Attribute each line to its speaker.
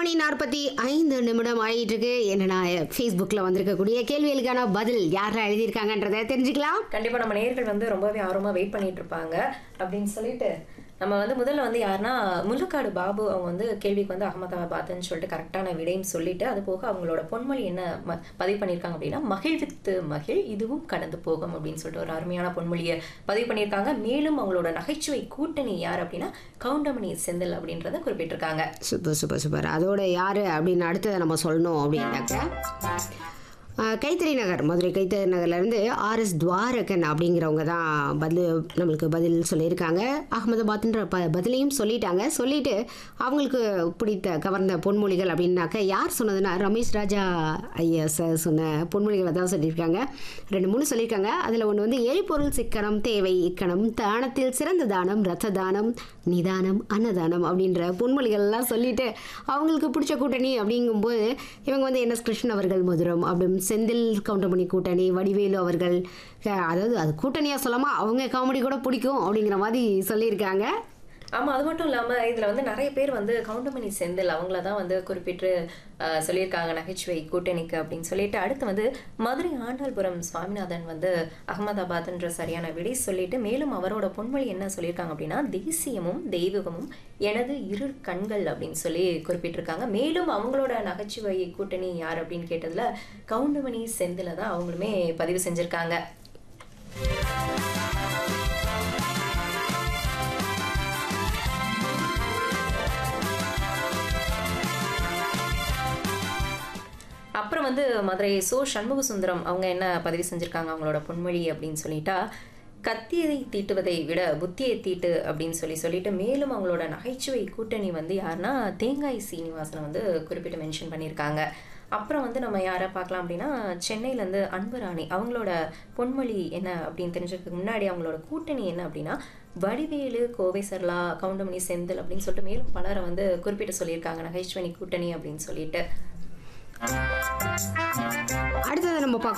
Speaker 1: மணி நாற்பத்தி ஐந்து நிமிடம் ஆயிட்டு இருக்கு என்னன்னா ஃபேஸ்புக்கில் வந்திருக்கக்கூடிய கேள்விகளுக்கான பதில் யாரெல்லாம் எழுதியிருக்காங்கன்றதை தெரிஞ்சுக்கலாம்
Speaker 2: கண்டிப்பா நம்ம நேயர்கள் வந்து ரொம்பவே ஆர்வமா வெயிட் பண்ணிட்டு இருப்பாங்க அப்படின்னு சொல்லிட்டு நம்ம வந்து முதல்ல வந்து யாருன்னா முல்லுக்காடு பாபு அவங்க வந்து கேள்விக்கு வந்து அகமதாபாத்னு சொல்லிட்டு கரெக்டான விடையும் சொல்லிட்டு அது போக அவங்களோட பொன்மொழி என்ன ம- பதிவு பண்ணியிருக்காங்க அப்படின்னா மகிழ்வித்து மகிழ் இதுவும் கடந்து போகும் அப்படின்னு சொல்லிட்டு ஒரு அருமையான பொன்மொழியை பதிவு பண்ணியிருக்காங்க மேலும் அவங்களோட நகைச்சுவை கூட்டணி யார் அப்படின்னா கவுண்டமணி செந்தில் அப்படின்றத குறிப்பிட்டிருக்காங்க
Speaker 1: சூப்பர் சூப்பர் சூப்பர் அதோட யார் அப்படின்னு அடுத்ததை நம்ம சொல்லணும் அப்படின்னாக்க ஆஹ், கைத்தறி நகர் மதுரை கைத்தறி நகர்லேருந்து ஆர்எஸ் துவாரகன் அப்படிங்கிறவங்க தான் பதில் நம்மளுக்கு பதில் சொல்லியிருக்காங்க அகமதாபாத்ன்ற ப பதிலையும் சொல்லிட்டாங்க சொல்லிட்டு அவங்களுக்கு பிடித்த கவர்ந்த பொன்மொழிகள் அப்படின்னாக்க யார் சொன்னதுன்னா ரமேஷ் ராஜா ஐயா சார் சொன்ன பொன்மொழிகளை தான் சொல்லியிருக்காங்க ரெண்டு மூணு சொல்லியிருக்காங்க அதில் ஒன்று வந்து எரிபொருள் சிக்கனம் தேவை இக்கணம் தானத்தில் சிறந்த தானம் ரத்த தானம் நிதானம் அன்னதானம் அப்படின்ற பொன்மொழிகள்லாம் சொல்லிட்டு அவங்களுக்கு பிடிச்ச கூட்டணி அப்படிங்கும்போது இவங்க வந்து என்எஸ் கிருஷ்ணன் அவர்கள் மதுரம் அப்படி செந்தில் கவுண்டமணி கூட்டணி வடிவேலு அவர்கள் அஹ் அதாவது அது கூட்டணியாக சொல்லாமா அவங்க காமெடி கூட பிடிக்கும் அப்படிங்கிற மாதிரி சொல்லியிருக்காங்க
Speaker 2: ஆமா அது மட்டும் இல்லாம இதுல வந்து நிறைய பேர் வந்து கவுண்டமணி செந்தில் அவங்கள தான் வந்து குறிப்பிட்டு அஹ், சொல்லியிருக்காங்க நகைச்சுவை கூட்டணிக்கு அப்படின்னு சொல்லிட்டு அடுத்து வந்து மதுரை ஆண்டாள்புரம் சுவாமிநாதன் வந்து அகமதாபாத்ன்ற சரியான விடை சொல்லிட்டு மேலும் அவரோட பொன்மொழி என்ன சொல்லியிருக்காங்க அப்படின்னா தேசியமும் தெய்வீகமும் எனது இரு கண்கள் அப்படின்னு சொல்லி குறிப்பிட்டிருக்காங்க மேலும் அவங்களோட நகைச்சுவை கூட்டணி யார் அப்படின்னு கேட்டதுல கவுண்டமணி செந்தில தான் அவங்களுமே பதிவு செஞ்சிருக்காங்க அப்புறம் வந்து மதுரை சோ சண்முக சுந்தரம் அவங்க என்ன பதிவு செஞ்சிருக்காங்க அவங்களோட பொன்மொழி அப்படின்னு சொல்லிட்டா கத்தியதை தீட்டுவதை விட புத்தியை தீட்டு அப்படின்னு சொல்லி சொல்லிட்டு மேலும் அவங்களோட நகைச்சுவை கூட்டணி வந்து யாருன்னா தேங்காய் சீனிவாசனை வந்து குறிப்பிட்டு மென்ஷன் பண்ணியிருக்காங்க அப்புறம் வந்து நம்ம யாரை பார்க்கலாம் அப்படின்னா சென்னையிலேருந்து அன்புராணி அவங்களோட பொன்மொழி என்ன அப்படின்னு தெரிஞ்சதுக்கு முன்னாடி அவங்களோட கூட்டணி என்ன அப்படின்னா வடிவேலு கோவை சர்லா கவுண்டமணி செந்தில் அப்படின்னு சொல்லிட்டு மேலும் பலரை வந்து குறிப்பிட்டு சொல்லியிருக்காங்க நகைச்சுவை கூட்டணி அப்படின்னு சொல்லிட்டு
Speaker 1: அடுத்தது நம்ம பார்க்க